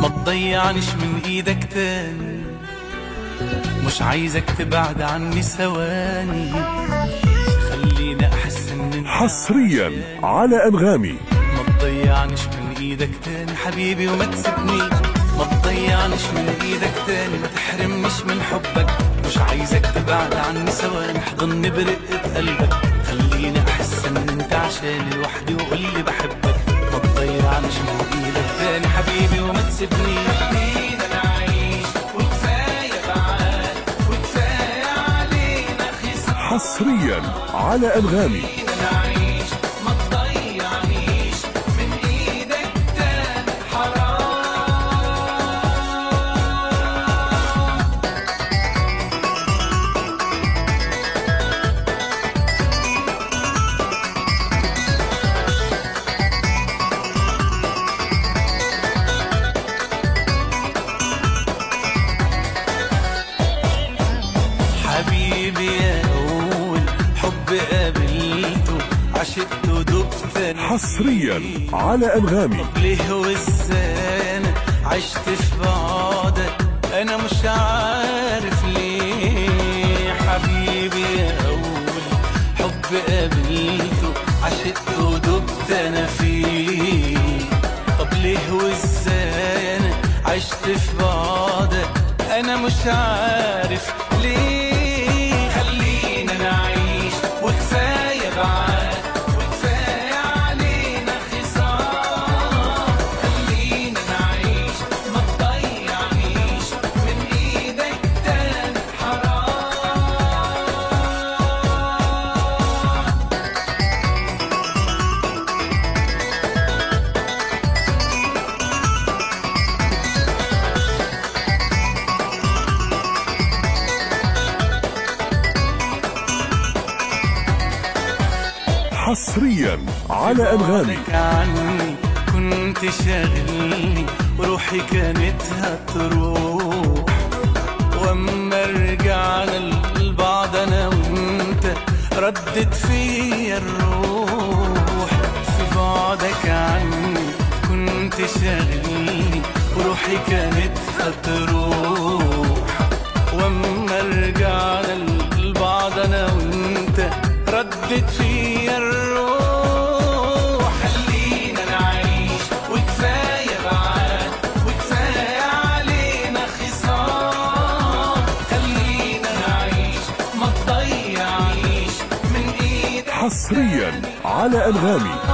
ما تضيعنيش من ايدك تاني مش عايزك تبعد عني ثواني خليني احس ان انت حصريا على أنغامي ما تضيعنيش من ايدك تاني حبيبي وما تسيبنيش ما تضيعنيش من ايدك تاني ما تحرمنيش من حبك مش عايزك تبعد عني ثواني احضني برقة قلبك خليني احس ان انت عشاني لوحدي وقول لي بحبك ما تضيعنيش من ايدك تاني حبيبي وما تسيبنيش خلينا نعيش وكفايه بعاد وكفايه علينا خصام حصريا على أنغامي نعيش ما تضيعنيش من ايدك تاني حرام حبيبي يا اول حب قابلته عشقته دبت حصريا على أنغامي ليه وازاي انا عشت في بعدك انا مش عارف ليه حبيبي يا اول حب قابلته عشقته دبت انا فيه طب ليه وازاي انا عشت في بعدك انا مش عارف ليه خلينا نعيش وكفايه بعاد وكفايه علينا خصام خلينا نعيش ما تضيعنيش من ايدك تاني حرام حصريا على أنغامي بعدك عني كنت شاغلني وروحي كانت هتروح واما رجعنا لبعض انا وانت ردت فيا الروح في بعدك عني كنت شاغلني وروحي كانت هتروح واما رجعنا لبعض انا وانت ردت فيا الروح خلينا نعيش وكفايه بعاد وكفايه علينا خصام خلينا نعيش ما تضيعنيش من ايدك حصريا على أنغامي